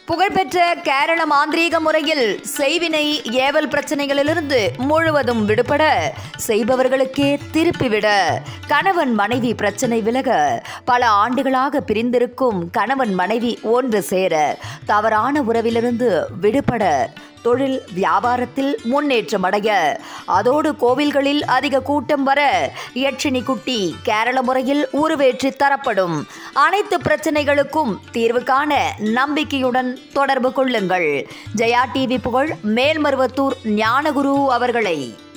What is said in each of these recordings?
புகழ்பெற்ற கேரள மாந்திரீக முறையில் செய்வினை ஏவல் பிரச்சனைகளிலிருந்து முழுவதும் விடுபட செய்பவர்களுக்கே திருப்பிவிட கணவன் மனைவி பிரச்சனை விலக பல ஆண்டுகளாக பிரிந்திருக்கும் கணவன் மனைவி ஒன்று சேர தவறான உறவிலிருந்து விடுபட தொழில் வியாபாரத்தில் முன்னேற்றம் அடைய அதோடு கோவில்களில் அதிக கூட்டம் வர யட்சினி குட்டி கேரள முறையில் உருவேற்றி தரப்படும் அனைத்து பிரச்சனைகளுக்கும் தீர்வு காண நம்பிக்கையுடன் தொடர்பு கொள்ளுங்கள் ஜெயா டிவி புகழ் மேல்மருவத்தூர் ஞானகுரு அவர்களை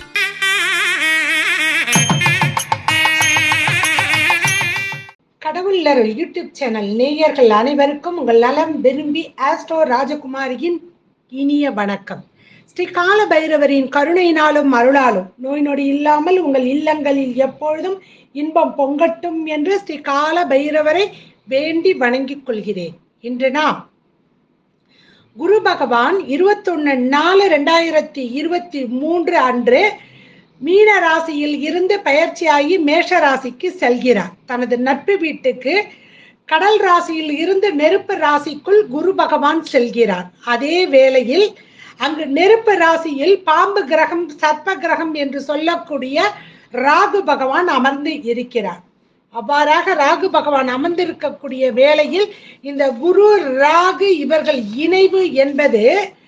கடவுளர் யூடியூப் சேனல் நேயர்கள் அனைவருக்கும் உங்கள் நலம் விரும்பி ஆஸ்ட்ரோ ராஜகுமாரியின் இனிய வணக்கம் ஸ்ரீ கால பைரவரின் கருணையினாலும் அருளாலும் நோய் நொடி இல்லாமல் உங்கள் இல்லங்களில் எப்பொழுதும் இன்பம் பொங்கட்டும் என்று ஸ்ரீ கால பைரவரை வேண்டி வணங்கிக் கொள்கிறேன் இன்று நாம் குரு பகவான் இருபத்தொன்னு நாலு ரெண்டாயிரத்தி இருபத்தி மூன்று அன்று மீன ராசியில் இருந்து பயிற்சியாகி மேஷ ராசிக்கு செல்கிறார் தனது நட்பு வீட்டுக்கு கடல் ராசியில் இருந்து நெருப்பு ராசிக்குள் குரு பகவான் செல்கிறார் அதே வேளையில் அங்கு நெருப்பு ராசியில் பாம்பு கிரகம் சர்ப்ப கிரகம் என்று சொல்லக்கூடிய ராகு பகவான் அமர்ந்து இருக்கிறார் அவ்வாறாக ராகு பகவான் அமர்ந்திருக்கக்கூடிய வேளையில் இந்த குரு ராகு இவர்கள் இணைவு என்பது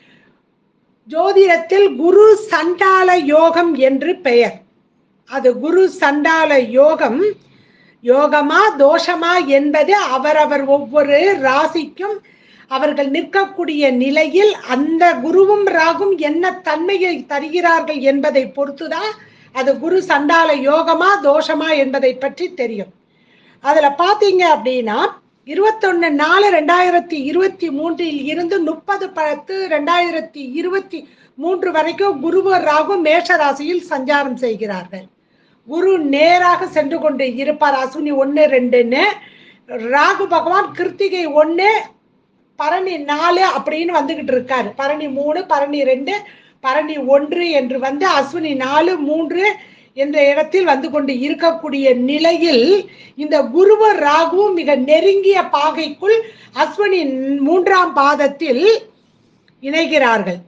ஜோதிடத்தில் குரு சண்டால யோகம் என்று பெயர் அது குரு சண்டால யோகம் யோகமா தோஷமா என்பது அவரவர் ஒவ்வொரு ராசிக்கும் அவர்கள் நிற்கக்கூடிய நிலையில் அந்த குருவும் ராகும் என்ன தன்மையை தருகிறார்கள் என்பதை பொறுத்துதான் அது குரு சண்டால யோகமா தோஷமா என்பதை பற்றி தெரியும் அதுல பாத்தீங்க அப்படின்னா இருபத்தொன்னு நாலு ரெண்டாயிரத்தி இருபத்தி மூன்றில் இருந்து முப்பது பத்து ரெண்டாயிரத்தி இருபத்தி மூன்று வரைக்கும் குருவர் ராகு மேஷ ராசியில் சஞ்சாரம் செய்கிறார்கள் குரு நேராக சென்று கொண்டு இருப்பார் அசுனி ஒன்று ரெண்டுன்னு ராகு பகவான் கிருத்திகை ஒன்று பரணி நாலு அப்படின்னு வந்துகிட்டு இருக்காரு பரணி மூணு பரணி ரெண்டு பரணி ஒன்று என்று வந்து அஸ்வினி நாலு மூன்று என்ற இடத்தில் வந்து கொண்டு இருக்கக்கூடிய நிலையில் இந்த குருவர் ராகுவும் மிக நெருங்கிய பாகைக்குள் அஸ்வினி மூன்றாம் பாதத்தில் இணைகிறார்கள்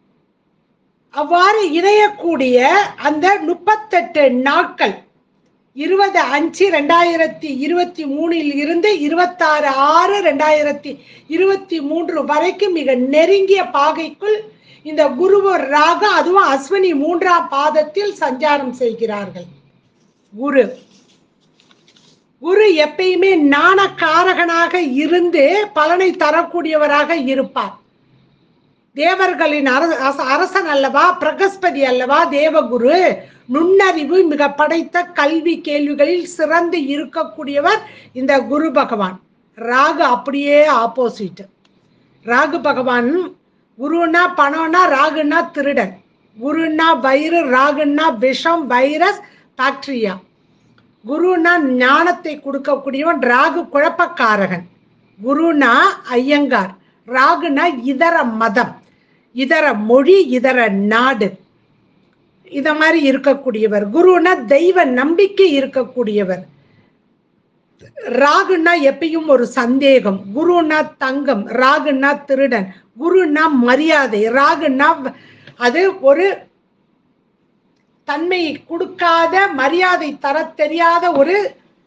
அவ்வாறு இணையக்கூடிய அந்த முப்பத்தெட்டு நாட்கள் இருபது அஞ்சு ரெண்டாயிரத்தி இருபத்தி மூணில் இருந்து இருபத்தாறு ஆறு ரெண்டாயிரத்தி இருபத்தி மூன்று வரைக்கும் மிக நெருங்கிய பாகைக்குள் இந்த குருவர் ராக அதுவும் அஸ்வினி மூன்றாம் பாதத்தில் சஞ்சாரம் செய்கிறார்கள் குரு குரு எப்பயுமே நாணக்காரகனாக இருந்து பலனை தரக்கூடியவராக இருப்பார் தேவர்களின் அரசன் அல்லவா பிரகஸ்பதி அல்லவா தேவகுரு நுண்ணறிவு மிக படைத்த கல்வி கேள்விகளில் சிறந்து இருக்கக்கூடியவர் இந்த குரு பகவான் ராகு அப்படியே ஆப்போசிட் ராகு பகவான் குருன்னா பணம்னா ராகுன்னா திருடன் குருன்னா வயிறு ராகுன்னா விஷம் வைரஸ் பாக்டீரியா குருனா ஞானத்தை கொடுக்கக்கூடியவன் ராகு குழப்பக்காரகன் குருனா ஐயங்கார் ராகுனா இதர மதம் இதர மொழி இதர நாடு இத மாதிரி இருக்கக்கூடியவர் குருனா தெய்வ நம்பிக்கை இருக்கக்கூடியவர் ராகுன்னா எப்பயும் ஒரு சந்தேகம் குருனா தங்கம் ராகுன்னா திருடன் குருனா மரியாதை ராகுன்னா அது ஒரு தன்மை கொடுக்காத மரியாதை தர தெரியாத ஒரு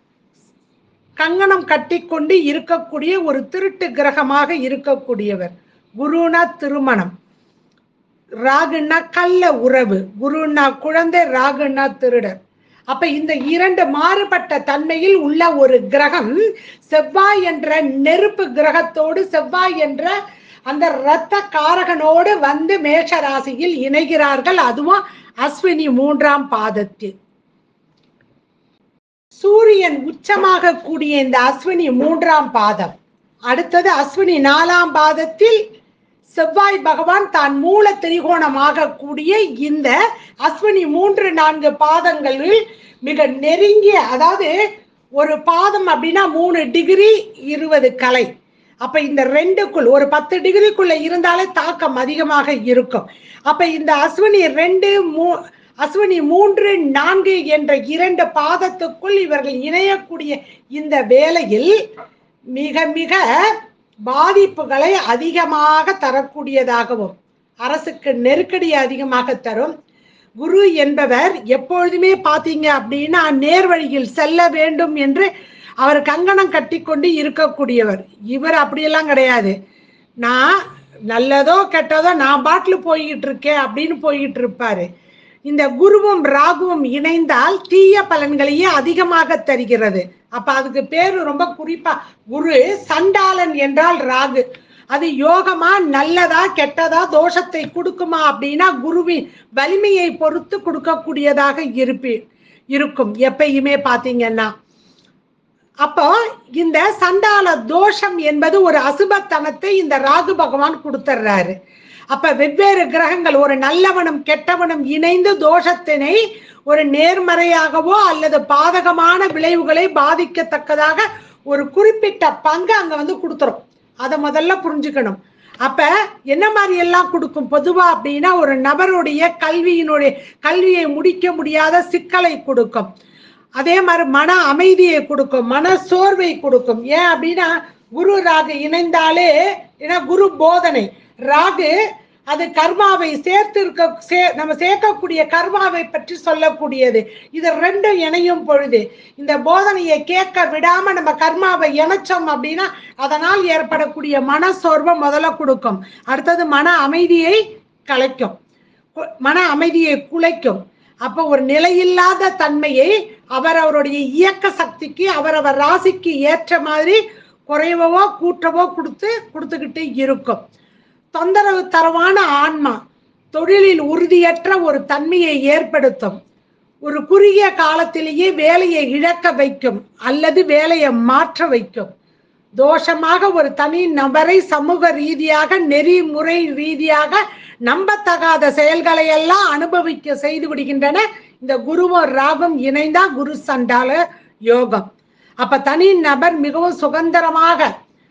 கங்கணம் கட்டிக்கொண்டு இருக்கக்கூடிய ஒரு திருட்டு கிரகமாக இருக்கக்கூடியவர் குருனா திருமணம் ராகுன்னா கள்ள உறவு குருன்னா குழந்தை ராகுன்னா திருடர் அப்ப இந்த இரண்டு மாறுபட்ட தன்மையில் உள்ள ஒரு கிரகம் செவ்வாய் என்ற நெருப்பு கிரகத்தோடு செவ்வாய் என்ற அந்த இரத்த காரகனோடு வந்து மேஷ ராசியில் இணைகிறார்கள் அதுவும் அஸ்வினி மூன்றாம் பாதத்தில் சூரியன் உச்சமாக கூடிய இந்த அஸ்வினி மூன்றாம் பாதம் அடுத்தது அஸ்வினி நாலாம் பாதத்தில் செவ்வாய் பகவான் தான் மூல திரிகோணமாக கூடிய இந்த அஸ்வினி மூன்று நான்கு பாதங்களில் மிக நெருங்கிய அதாவது ஒரு பாதம் அப்படின்னா மூணு டிகிரி இருபது கலை அப்ப இந்த ரெண்டுக்குள் ஒரு பத்து டிகிரிக்குள்ள இருந்தாலே தாக்கம் அதிகமாக இருக்கும் அப்ப இந்த அஸ்வினி ரெண்டு மூ அஸ்வினி மூன்று நான்கு என்ற இரண்டு பாதத்துக்குள் இவர்கள் இணையக்கூடிய இந்த வேளையில் மிக மிக பாதிப்புகளை அதிகமாக தரக்கூடியதாகவும் அரசுக்கு நெருக்கடி அதிகமாக தரும் குரு என்பவர் எப்பொழுதுமே பார்த்தீங்க அப்படின்னா நேர்வழியில் செல்ல வேண்டும் என்று அவர் கங்கணம் கட்டிக்கொண்டு இருக்கக்கூடியவர் இவர் அப்படியெல்லாம் கிடையாது நான் நல்லதோ கெட்டதோ நான் பாட்டில் போய்கிட்டு இருக்கேன் அப்படின்னு போய்கிட்டு இருப்பாரு இந்த குருவும் ராகுவும் இணைந்தால் தீய பலன்களையே அதிகமாக தருகிறது அப்ப அதுக்கு பேரு ரொம்ப குறிப்பா குரு சண்டாளன் என்றால் ராகு அது யோகமா நல்லதா கெட்டதா தோஷத்தை கொடுக்குமா அப்படின்னா குருவின் வலிமையை பொறுத்து கொடுக்கக்கூடியதாக இருப்பி இருக்கும் எப்பயுமே பாத்தீங்கன்னா அப்போ இந்த சண்டால தோஷம் என்பது ஒரு அசுபத்தனத்தை இந்த ராகு பகவான் கொடுத்துட்றாரு அப்ப வெவ்வேறு கிரகங்கள் ஒரு நல்லவனும் கெட்டவனும் இணைந்து தோஷத்தினை ஒரு நேர்மறையாகவோ அல்லது பாதகமான விளைவுகளை பாதிக்கத்தக்கதாக ஒரு குறிப்பிட்ட பங்கு அங்க வந்து கொடுத்துரும் அதை முதல்ல புரிஞ்சுக்கணும் அப்ப என்ன மாதிரி எல்லாம் கொடுக்கும் பொதுவா அப்படின்னா ஒரு நபருடைய கல்வியினுடைய கல்வியை முடிக்க முடியாத சிக்கலை கொடுக்கும் அதே மாதிரி மன அமைதியை கொடுக்கும் மன சோர்வை கொடுக்கும் ஏன் அப்படின்னா குரு ராகு இணைந்தாலே ஏன்னா குரு போதனை ராகு அது கர்மாவை சேர்த்து இருக்க சே நம்ம சேர்க்கக்கூடிய கர்மாவை பற்றி சொல்லக்கூடியது இது ரெண்டும் இணையும் பொழுது இந்த போதனையை கேட்க விடாம நம்ம கர்மாவை இணைச்சோம் அப்படின்னா அதனால் ஏற்படக்கூடிய மன சோர்வை முதல்ல கொடுக்கும் அடுத்தது மன அமைதியை கலைக்கும் கு- மன அமைதியை குலைக்கும் அப்ப ஒரு நிலையில்லாத தன்மையை அவர் அவருடைய இயக்க சக்திக்கு அவரவர் ராசிக்கு ஏற்ற மாதிரி குறைவோ கூட்டவோ கொடுத்து கொடுத்துக்கிட்டு இருக்கும் தொந்தரவு தரவான ஆன்மா தொழிலில் உறுதியற்ற ஒரு தன்மையை ஏற்படுத்தும் ஒரு குறுகிய காலத்திலேயே வேலையை இழக்க வைக்கும் அல்லது வேலையை மாற்ற வைக்கும் தோஷமாக ஒரு தனி நபரை சமூக ரீதியாக நெறிமுறை ரீதியாக நம்பத்தகாத செயல்களை எல்லாம் அனுபவிக்க செய்து விடுகின்றன இந்த குருவும் ராகும் இணைந்தா குரு சண்டால யோகம் அப்ப தனி நபர் மிகவும் சுதந்திரமாக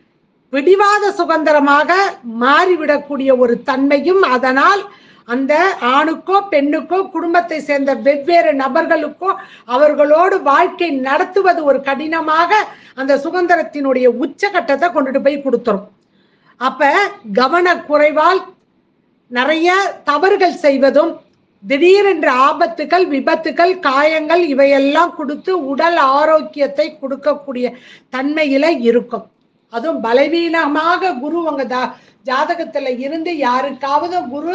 பிடிவாத சுதந்திரமாக மாறிவிடக்கூடிய ஒரு தன்மையும் அதனால் அந்த ஆணுக்கோ பெண்ணுக்கோ குடும்பத்தை சேர்ந்த வெவ்வேறு நபர்களுக்கோ அவர்களோடு வாழ்க்கை நடத்துவது ஒரு கடினமாக அந்த சுதந்திரத்தினுடைய உச்சகட்டத்தை கொண்டுட்டு போய் கொடுத்துரும் அப்ப கவன குறைவால் நிறைய தவறுகள் செய்வதும் திடீரென்ற ஆபத்துகள் விபத்துகள் காயங்கள் இவையெல்லாம் கொடுத்து உடல் ஆரோக்கியத்தை கொடுக்கக்கூடிய தன்மையில இருக்கும் அதுவும் பலவீனமாக குரு உங்க ஜா- ஜாதகத்துல இருந்து யாருக்காவது குரு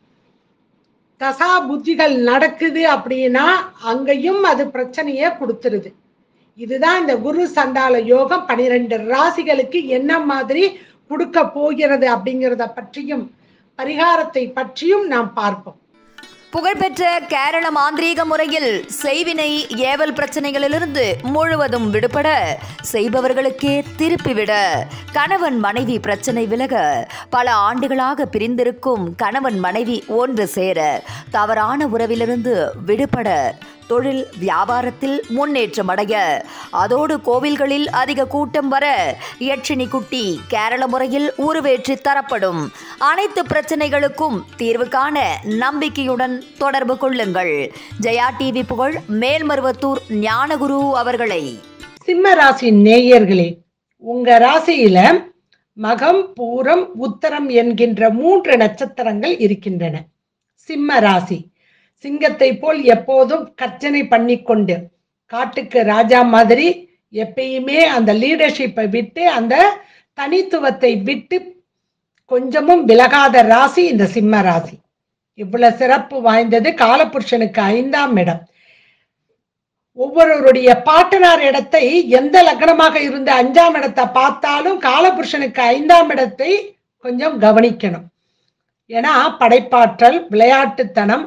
தசா புத்திகள் நடக்குது அப்படின்னா அங்கேயும் அது பிரச்சனையை கொடுத்துருது இதுதான் இந்த குரு சண்டால யோகம் பனிரெண்டு ராசிகளுக்கு என்ன மாதிரி கொடுக்க போகிறது அப்படிங்கிறத பற்றியும் பரிகாரத்தை பற்றியும் நாம் பார்ப்போம் புகழ்பெற்ற கேரள மாந்திரீக முறையில் செய்வினை ஏவல் பிரச்சனைகளிலிருந்து முழுவதும் விடுபட செய்பவர்களுக்கே திருப்பிவிட கணவன் மனைவி பிரச்சனை விலக பல ஆண்டுகளாக பிரிந்திருக்கும் கணவன் மனைவி ஒன்று சேர தவறான உறவிலிருந்து விடுபட தொழில் வியாபாரத்தில் முன்னேற்றம் அடைய அதோடு கோவில்களில் அதிக கூட்டம் வர யட்சினி குட்டி கேரள முறையில் உருவேற்றி தரப்படும் அனைத்து பிரச்சனைகளுக்கும் தீர்வு காண நம்பிக்கையுடன் தொடர்பு கொள்ளுங்கள் ஜெயா டிவி புகழ் மேல்மருவத்தூர் ஞானகுரு அவர்களை சிம்ம ராசி நேயர்களே உங்க ராசியில மகம் பூரம் உத்தரம் என்கின்ற மூன்று நட்சத்திரங்கள் இருக்கின்றன சிம்ம ராசி சிங்கத்தை போல் எப்போதும் கர்ச்சனை பண்ணிக்கொண்டு காட்டுக்கு ராஜா மாதிரி எப்பயுமே அந்த லீடர்ஷிப்பை விட்டு அந்த தனித்துவத்தை விட்டு கொஞ்சமும் விலகாத ராசி இந்த சிம்ம ராசி இவ்வளவு சிறப்பு வாய்ந்தது காலபுருஷனுக்கு ஐந்தாம் இடம் ஒவ்வொருவருடைய பாட்டனார் இடத்தை எந்த லக்னமாக இருந்த அஞ்சாம் இடத்தை பார்த்தாலும் காலபுருஷனுக்கு ஐந்தாம் இடத்தை கொஞ்சம் கவனிக்கணும் ஏன்னா படைப்பாற்றல் விளையாட்டுத்தனம்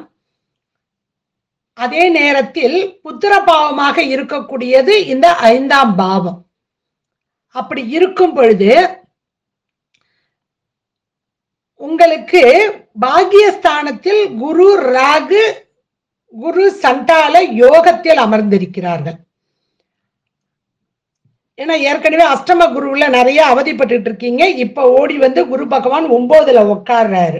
அதே நேரத்தில் புத்திர பாவமாக இருக்கக்கூடியது இந்த ஐந்தாம் பாவம் அப்படி இருக்கும் பொழுது உங்களுக்கு பாக்கியஸ்தானத்தில் குரு ராகு குரு சண்டால யோகத்தில் அமர்ந்திருக்கிறார்கள் ஏன்னா ஏற்கனவே அஷ்டம குருவுல நிறைய அவதிப்பட்டுட்டு இருக்கீங்க இப்ப ஓடி வந்து குரு பகவான் ஒன்பதுல உட்கார்றாரு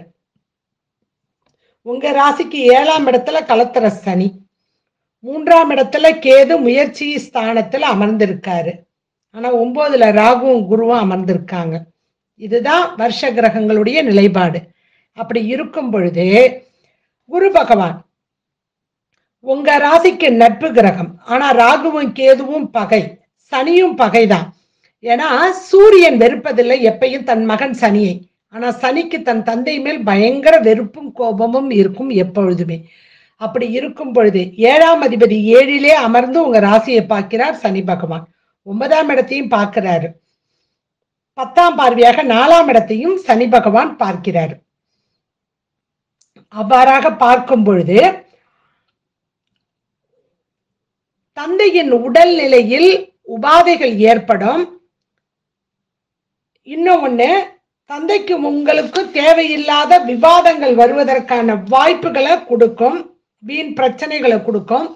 உங்க ராசிக்கு ஏழாம் இடத்துல கலத்திர சனி மூன்றாம் இடத்துல கேது முயற்சி ஸ்தானத்துல அமர்ந்திருக்காரு ஆனா ஒன்பதுல ராகுவும் குருவும் அமர்ந்திருக்காங்க இதுதான் வருஷ கிரகங்களுடைய நிலைப்பாடு அப்படி இருக்கும் பொழுது குரு பகவான் உங்க ராசிக்கு நட்பு கிரகம் ஆனா ராகுவும் கேதுவும் பகை சனியும் பகைதான் ஏன்னா சூரியன் வெறுப்பதில்லை எப்பயும் தன் மகன் சனியை ஆனா சனிக்கு தன் தந்தை மேல் பயங்கர வெறுப்பும் கோபமும் இருக்கும் எப்பொழுதுமே அப்படி இருக்கும் பொழுது ஏழாம் அதிபதி ஏழிலே அமர்ந்து உங்க ராசியை பார்க்கிறார் சனி பகவான் ஒன்பதாம் இடத்தையும் பார்க்கிறாரு பத்தாம் பார்வையாக நாலாம் இடத்தையும் சனி பகவான் பார்க்கிறார் அவ்வாறாக பார்க்கும் பொழுது தந்தையின் உடல் நிலையில் உபாதைகள் ஏற்படும் இன்னும் ஒண்ணு தந்தைக்கு உங்களுக்கு தேவையில்லாத விவாதங்கள் வருவதற்கான வாய்ப்புகளை கொடுக்கும் வீண் பிரச்சனைகளை கொடுக்கும்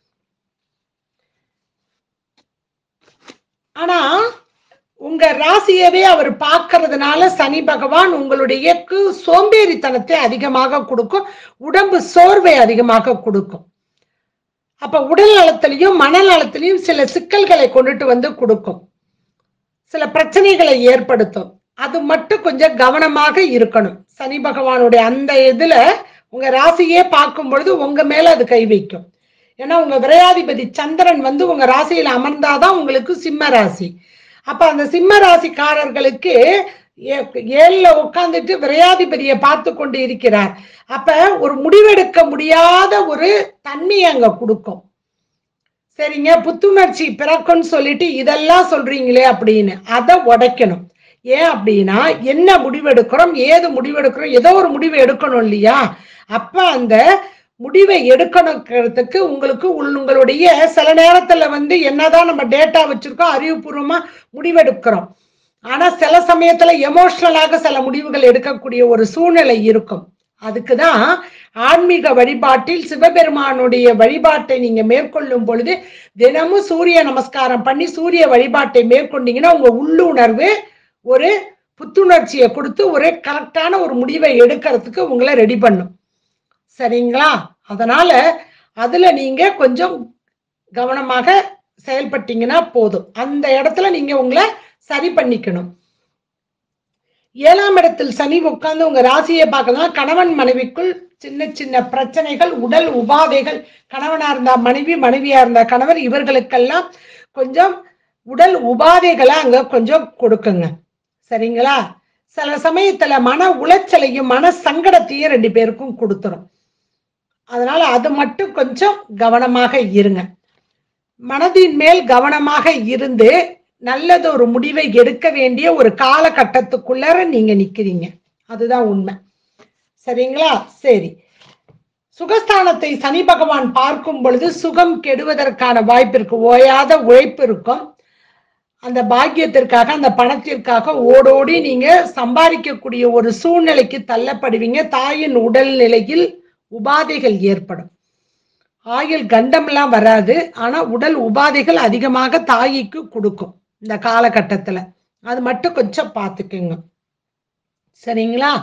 ஆனா உங்க ராசியவே அவர் பார்க்கறதுனால சனி பகவான் உங்களுடைய கு- சோம்பேறித்தனத்தை அதிகமாக கொடுக்கும் உடம்பு சோர்வை அதிகமாக கொடுக்கும் அப்ப உடல் நலத்திலையும் மனநலத்திலையும் சில சிக்கல்களை கொண்டுட்டு வந்து கொடுக்கும் சில பிரச்சனைகளை ஏற்படுத்தும் அது மட்டும் கொஞ்சம் கவனமாக இருக்கணும் சனி பகவானுடைய அந்த இதுல உங்க ராசியே பார்க்கும் பொழுது உங்க மேல அது கை வைக்கும் ஏன்னா உங்க விரையாதிபதி சந்திரன் வந்து உங்க ராசியில அமர்ந்தாதான் உங்களுக்கு சிம்ம ராசி அப்ப அந்த சிம்ம ராசிக்காரர்களுக்கு ஏ- ஏழுல உட்கார்ந்துட்டு விரையாதிபதியை பார்த்து கொண்டு இருக்கிறார் அப்ப ஒரு முடிவெடுக்க முடியாத ஒரு தன்மையை அங்க கொடுக்கும் சரிங்க புத்துணர்ச்சி பிறக்கும்னு சொல்லிட்டு இதெல்லாம் சொல்றீங்களே அப்படின்னு அதை உடைக்கணும் ஏன் அப்படின்னா என்ன முடிவெடுக்கிறோம் ஏது முடிவெடுக்கிறோம் ஏதோ ஒரு முடிவு எடுக்கணும் இல்லையா அப்ப அந்த முடிவை எடுக்கணுங்கிறதுக்கு உங்களுக்கு உள்- உங்களுடைய சில நேரத்துல வந்து என்னதான் நம்ம டேட்டா வச்சிருக்கோம் அறிவுபூர்வமா முடிவெடுக்கிறோம் ஆனா சில சமயத்துல எமோஷனலாக சில முடிவுகள் எடுக்கக்கூடிய ஒரு சூழ்நிலை இருக்கும் அதுக்குதான் ஆன்மீக வழிபாட்டில் சிவபெருமானுடைய வழிபாட்டை நீங்க மேற்கொள்ளும் பொழுது தினமும் சூரிய நமஸ்காரம் பண்ணி சூரிய வழிபாட்டை மேற்கொண்டீங்கன்னா உங்க உள்ளுணர்வு ஒரு புத்துணர்ச்சியை கொடுத்து ஒரு கரெக்டான ஒரு முடிவை எடுக்கிறதுக்கு உங்களை ரெடி பண்ணும் சரிங்களா அதனால அதுல நீங்க கொஞ்சம் கவனமாக செயல்பட்டீங்கன்னா போதும் அந்த இடத்துல நீங்க உங்களை சரி பண்ணிக்கணும் ஏழாம் இடத்தில் சனி உட்கார்ந்து உங்க ராசியை பார்க்கலாம் கணவன் மனைவிக்குள் சின்ன சின்ன பிரச்சனைகள் உடல் உபாதைகள் கணவனா இருந்தா மனைவி மனைவியா இருந்தா கணவர் இவர்களுக்கெல்லாம் கொஞ்சம் உடல் உபாதைகளை அங்க கொஞ்சம் கொடுக்குங்க சரிங்களா சில சமயத்துல மன உளைச்சலையும் மன சங்கடத்தையும் ரெண்டு பேருக்கும் கொடுத்துரும் அதனால அது மட்டும் கொஞ்சம் கவனமாக இருங்க மனதின் மேல் கவனமாக இருந்து நல்லது ஒரு முடிவை எடுக்க வேண்டிய ஒரு காலகட்டத்துக்குள்ளார நீங்க நிக்கிறீங்க அதுதான் உண்மை சரிங்களா சரி சுகஸ்தானத்தை சனி பகவான் பார்க்கும் பொழுது சுகம் கெடுவதற்கான வாய்ப்பு இருக்கு ஓயாத உழைப்பு இருக்கும் அந்த பாக்கியத்திற்காக அந்த பணத்திற்காக ஓடோடி நீங்க சம்பாதிக்கக்கூடிய ஒரு சூழ்நிலைக்கு தள்ளப்படுவீங்க தாயின் உடல் நிலையில் உபாதைகள் ஏற்படும் ஆயுள் கண்டம்லாம் வராது ஆனா உடல் உபாதைகள் அதிகமாக தாய்க்கு கொடுக்கும் இந்த காலகட்டத்துல அது மட்டும் கொஞ்சம் பார்த்துக்குங்க சரிங்களா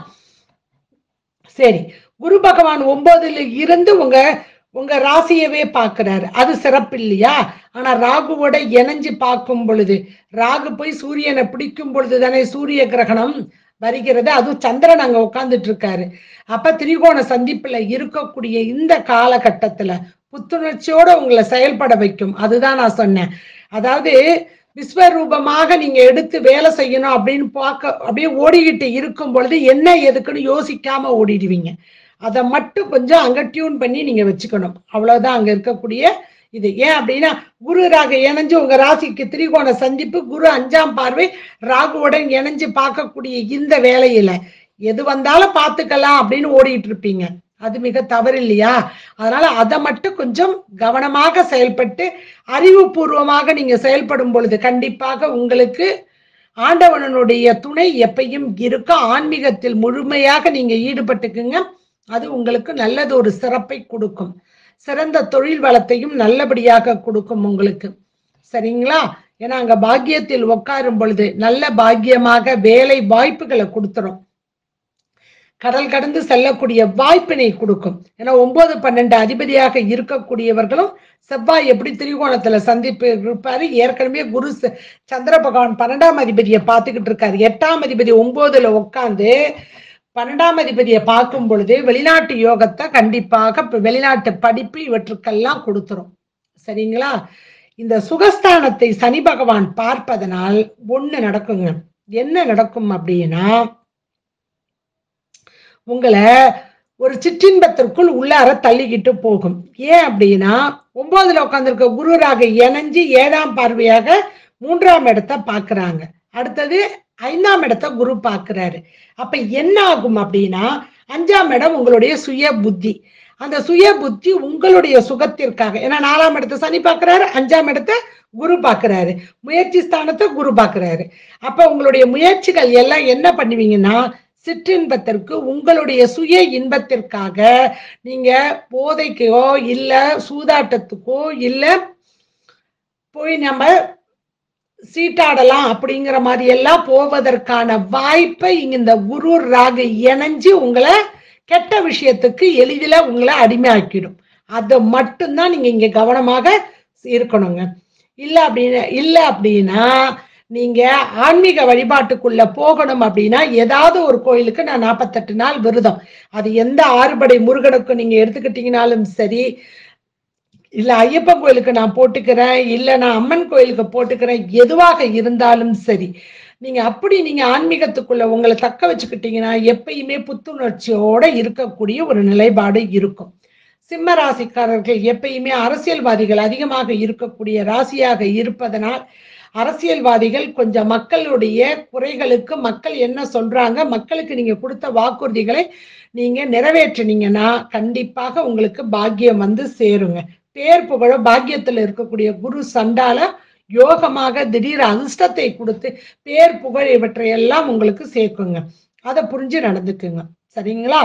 சரி குரு பகவான் ஒன்பதுல இருந்து உங்க உங்க ராசியவே பார்க்கிறாரு அது சிறப்பு இல்லையா ஆனா ராகுவோட இணைஞ்சு பார்க்கும் பொழுது ராகு போய் சூரியனை பிடிக்கும் பொழுது தானே சூரிய கிரகணம் வருகிறது அதுவும் சந்திரன் அங்க உட்கார்ந்துட்டு இருக்காரு அப்ப திரிகோண சந்திப்புல இருக்கக்கூடிய இந்த காலகட்டத்துல புத்துணர்ச்சியோட உங்களை செயல்பட வைக்கும் அதுதான் நான் சொன்னேன் அதாவது விஸ்வரூபமாக நீங்க எடுத்து வேலை செய்யணும் அப்படின்னு பார்க்க அப்படியே ஓடிக்கிட்டு இருக்கும் பொழுது என்ன எதுக்குன்னு யோசிக்காம ஓடிடுவீங்க அதை மட்டும் கொஞ்சம் அங்க டியூன் பண்ணி நீங்க வச்சுக்கணும் அவ்வளவுதான் அங்க இருக்கக்கூடிய இது ஏன் அப்படின்னா குரு ராகு இணைஞ்சு உங்க ராசிக்கு திரிகோண சந்திப்பு குரு அஞ்சாம் பார்வை ராகுவுடன் இணைஞ்சு பார்க்கக்கூடிய இந்த வேலையில எது வந்தாலும் பார்த்துக்கலாம் அப்படின்னு ஓடிட்டு இருப்பீங்க அது மிக தவறு இல்லையா அதனால அதை மட்டும் கொஞ்சம் கவனமாக செயல்பட்டு அறிவுபூர்வமாக நீங்க செயல்படும் பொழுது கண்டிப்பாக உங்களுக்கு ஆண்டவனுடைய துணை எப்பயும் இருக்கும் ஆன்மீகத்தில் முழுமையாக நீங்க ஈடுபட்டுக்குங்க அது உங்களுக்கு நல்லது ஒரு சிறப்பை கொடுக்கும் சிறந்த தொழில் வளத்தையும் நல்லபடியாக கொடுக்கும் உங்களுக்கு சரிங்களா ஏன்னா அங்க பாக்கியத்தில் உட்காரும் பொழுது நல்ல பாக்கியமாக வேலை வாய்ப்புகளை கொடுத்துரும் கடல் கடந்து செல்லக்கூடிய வாய்ப்பினை கொடுக்கும் ஏன்னா ஒன்பது பன்னெண்டு அதிபதியாக இருக்கக்கூடியவர்களும் செவ்வாய் எப்படி திரிகோணத்துல சந்திப்பு இருப்பாரு ஏற்கனவே குரு ச- சந்திர பகவான் பன்னெண்டாம் அதிபதியை பார்த்துக்கிட்டு இருக்காரு எட்டாம் அதிபதி ஒன்பதுல உட்காந்து பன்னெண்டாம் அதிபதியை பார்க்கும் பொழுது வெளிநாட்டு யோகத்தை கண்டிப்பாக இப்ப வெளிநாட்டு படிப்பு இவற்றுக்கெல்லாம் கொடுத்துரும் சரிங்களா இந்த சுகஸ்தானத்தை சனி பகவான் பார்ப்பதனால் ஒண்ணு நடக்குங்க என்ன நடக்கும் அப்படின்னா உங்களை ஒரு சிற்றின்பத்திற்குள் உள்ளார தள்ளிக்கிட்டு போகும் ஏன் அப்படின்னா ஒன்பதுல உட்காந்துருக்க குருராக இணைஞ்சு ஏழாம் பார்வையாக மூன்றாம் இடத்தை பார்க்கறாங்க அடுத்தது ஐந்தாம் இடத்தை குரு பார்க்கிறாரு அப்ப என்ன ஆகும் அப்படின்னா அஞ்சாம் இடம் உங்களுடைய சுய புத்தி அந்த சுய புத்தி உங்களுடைய சுகத்திற்காக ஏன்னா நாலாம் இடத்தை சனி பார்க்கறாரு அஞ்சாம் இடத்தை குரு பார்க்கறாரு முயற்சி ஸ்தானத்தை குரு பார்க்கறாரு அப்ப உங்களுடைய முயற்சிகள் எல்லாம் என்ன பண்ணுவீங்கன்னா சிற்றின்பத்திற்கு உங்களுடைய சுய இன்பத்திற்காக நீங்க போதைக்கோ இல்ல சூதாட்டத்துக்கோ இல்ல போய் நம்ம சீட்டாடலாம் அப்படிங்கிற மாதிரி எல்லாம் போவதற்கான வாய்ப்பை இங்க இந்த குரு ராகு இணைஞ்சு உங்களை கெட்ட விஷயத்துக்கு எளிதில உங்களை அடிமையாக்கிடும் அதை மட்டும்தான் நீங்க இங்க கவனமாக இருக்கணுங்க இல்ல அப்படின்னு இல்ல அப்படின்னா நீங்க ஆன்மீக வழிபாட்டுக்குள்ள போகணும் அப்படின்னா ஏதாவது ஒரு கோயிலுக்கு நான் நாற்பத்தெட்டு நாள் விரதம் அது எந்த ஆறுபடை முருகனுக்கும் நீங்க எடுத்துக்கிட்டீங்கனாலும் சரி இல்ல ஐயப்பன் கோயிலுக்கு நான் போட்டுக்கிறேன் இல்ல நான் அம்மன் கோயிலுக்கு போட்டுக்கிறேன் எதுவாக இருந்தாலும் சரி நீங்க அப்படி நீங்க ஆன்மீகத்துக்குள்ள உங்களை தக்க வச்சுக்கிட்டீங்கன்னா எப்பயுமே புத்துணர்ச்சியோட இருக்கக்கூடிய ஒரு நிலைப்பாடு இருக்கும் சிம்ம ராசிக்காரர்கள் எப்பயுமே அரசியல்வாதிகள் அதிகமாக இருக்கக்கூடிய ராசியாக இருப்பதனால் அரசியல்வாதிகள் கொஞ்சம் மக்களுடைய குறைகளுக்கு மக்கள் என்ன சொல்றாங்க மக்களுக்கு நீங்க கொடுத்த வாக்குறுதிகளை நீங்க நிறைவேற்றினீங்கன்னா கண்டிப்பாக உங்களுக்கு பாக்கியம் வந்து சேருங்க பேர் புகழ பாக்கியத்துல இருக்கக்கூடிய குரு சண்டால யோகமாக திடீர் அதிர்ஷ்டத்தை கொடுத்து பேர் புகழ் இவற்றையெல்லாம் உங்களுக்கு சேர்க்குங்க அதை புரிஞ்சு நடந்துக்குங்க சரிங்களா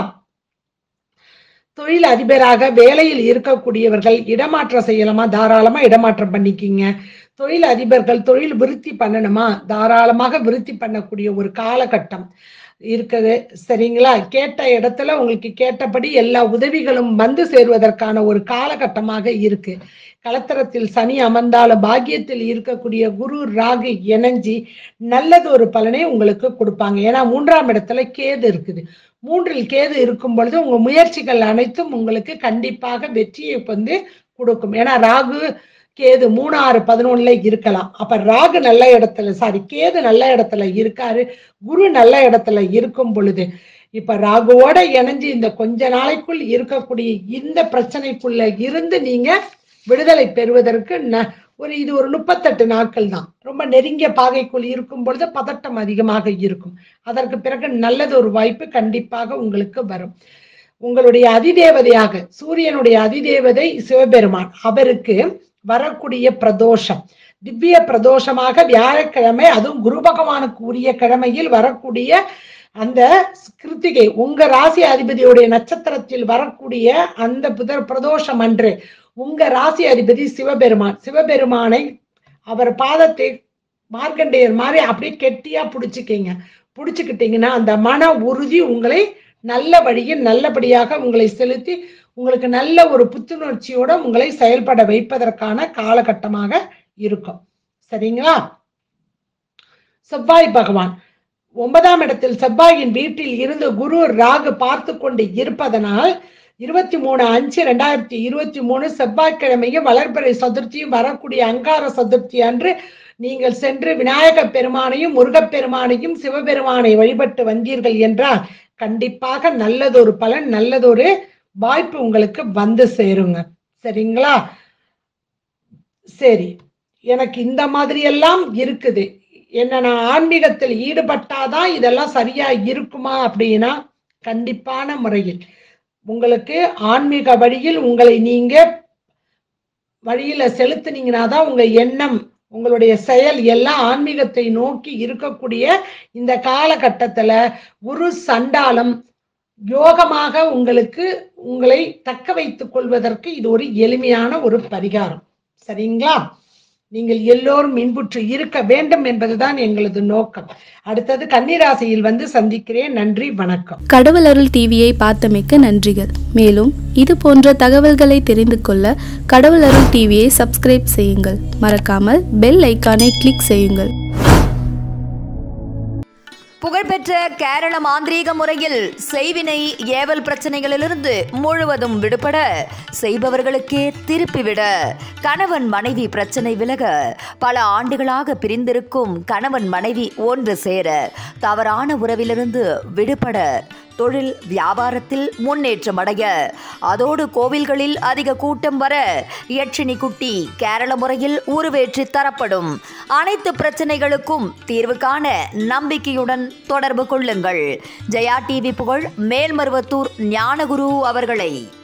தொழில் அதிபராக வேலையில் இருக்கக்கூடியவர்கள் இடமாற்றம் செய்யலாமா தாராளமா இடமாற்றம் பண்ணிக்கிங்க தொழில் அதிபர்கள் தொழில் விருத்தி பண்ணணுமா தாராளமாக விருத்தி பண்ணக்கூடிய ஒரு காலகட்டம் இருக்குது சரிங்களா கேட்ட இடத்துல உங்களுக்கு கேட்டபடி எல்லா உதவிகளும் வந்து சேருவதற்கான ஒரு காலகட்டமாக இருக்கு களத்திரத்தில் சனி அமர்ந்தாலும் பாக்கியத்தில் இருக்கக்கூடிய குரு ராகு இணைஞ்சி நல்லது ஒரு பலனை உங்களுக்கு கொடுப்பாங்க ஏன்னா மூன்றாம் இடத்துல கேது இருக்குது மூன்றில் கேது இருக்கும் பொழுது உங்க முயற்சிகள் அனைத்தும் உங்களுக்கு கண்டிப்பாக வெற்றியை வந்து கொடுக்கும் ஏன்னா ராகு கேது மூணு ஆறு பதினொன்னுல இருக்கலாம் அப்ப ராகு நல்ல இடத்துல சாரி கேது நல்ல இடத்துல இருக்காரு குரு நல்ல இடத்துல இருக்கும் பொழுது இப்ப ராகுவோட இணைஞ்சு இந்த கொஞ்ச நாளைக்குள் இருக்கக்கூடிய இந்த பிரச்சனைக்குள்ள இருந்து நீங்க விடுதலை பெறுவதற்கு ந- ஒரு இது ஒரு முப்பத்தெட்டு நாட்கள் தான் ரொம்ப நெருங்கிய பாகைக்குள் இருக்கும் பொழுது பதட்டம் அதிகமாக இருக்கும் அதற்கு பிறகு நல்லது ஒரு வாய்ப்பு கண்டிப்பாக உங்களுக்கு வரும் உங்களுடைய அதிதேவதையாக சூரியனுடைய அதிதேவதை சிவபெருமான் அவருக்கு வரக்கூடிய பிரதோஷம் திவ்ய பிரதோஷமாக வியாழக்கிழமை அதுவும் குரு பகவானுக்கு உரிய கிழமையில் வரக்கூடிய அந்த கிருத்திகை உங்க ராசி அதிபதியுடைய நட்சத்திரத்தில் வரக்கூடிய அந்த புதர் பிரதோஷம் அன்று உங்க ராசி அதிபதி சிவபெருமான் சிவபெருமானை அவர் பாதத்தை மார்க்கண்டேயர் மாதிரி அப்படியே கெட்டியா பிடிச்சிக்கிங்க பிடிச்சுக்கிட்டீங்கன்னா அந்த மன உறுதி உங்களை நல்ல வழியில் நல்லபடியாக உங்களை செலுத்தி உங்களுக்கு நல்ல ஒரு புத்துணர்ச்சியோட உங்களை செயல்பட வைப்பதற்கான காலகட்டமாக இருக்கும் சரிங்களா செவ்வாய் பகவான் ஒன்பதாம் இடத்தில் செவ்வாயின் வீட்டில் இருந்து குரு ராகு பார்த்து கொண்டு இருப்பதனால் இருபத்தி மூணு அஞ்சு ரெண்டாயிரத்தி இருபத்தி மூணு செவ்வாய்க்கிழமையும் வளர்பிறை சதுர்த்தியும் வரக்கூடிய அங்கார சதுர்த்தி அன்று நீங்கள் சென்று விநாயக பெருமானையும் முருகப் பெருமானையும் சிவபெருமானை வழிபட்டு வந்தீர்கள் என்றால் கண்டிப்பாக நல்லதொரு பலன் நல்லதொரு வாய்ப்பு உங்களுக்கு வந்து சேருங்க சரிங்களா சரி எனக்கு இந்த மாதிரி எல்லாம் இருக்குது என்ன நான் ஆன்மீகத்தில் ஈடுபட்டாதான் இதெல்லாம் சரியா இருக்குமா அப்படின்னா கண்டிப்பான முறையில் உங்களுக்கு ஆன்மீக வழியில் உங்களை நீங்க வழியில செலுத்துனீங்கன்னா தான் உங்க எண்ணம் உங்களுடைய செயல் எல்லாம் ஆன்மீகத்தை நோக்கி இருக்கக்கூடிய இந்த காலகட்டத்துல குரு சண்டாலம் யோகமாக உங்களுக்கு உங்களை தக்க வைத்துக் கொள்வதற்கு இது ஒரு எளிமையான ஒரு பரிகாரம் சரிங்களா நீங்கள் எல்லோரும் இன்புற்று இருக்க வேண்டும் என்பதுதான் எங்களது நோக்கம் அடுத்தது கன்னிராசியில் வந்து சந்திக்கிறேன் நன்றி வணக்கம் கடவுள் அருள் டிவியை பார்த்தமைக்க நன்றிகள் மேலும் இது போன்ற தகவல்களை தெரிந்து கொள்ள கடவுள் அருள் டிவியை சப்ஸ்கிரைப் செய்யுங்கள் மறக்காமல் பெல் ஐக்கானை கிளிக் செய்யுங்கள் புகழ்பெற்ற கேரள மாந்திரீக முறையில் செய்வினை ஏவல் பிரச்சனைகளிலிருந்து முழுவதும் விடுபட செய்பவர்களுக்கே திருப்பிவிட கணவன் மனைவி பிரச்சனை விலக பல ஆண்டுகளாக பிரிந்திருக்கும் கணவன் மனைவி ஒன்று சேர தவறான உறவிலிருந்து விடுபட தொழில் வியாபாரத்தில் முன்னேற்றம் அடைய அதோடு கோவில்களில் அதிக கூட்டம் வர யட்சினி குட்டி கேரள முறையில் உருவேற்றி தரப்படும் அனைத்து பிரச்சனைகளுக்கும் தீர்வு காண நம்பிக்கையுடன் தொடர்பு கொள்ளுங்கள் ஜெயா டிவி புகழ் மேல்மருவத்தூர் ஞானகுரு அவர்களை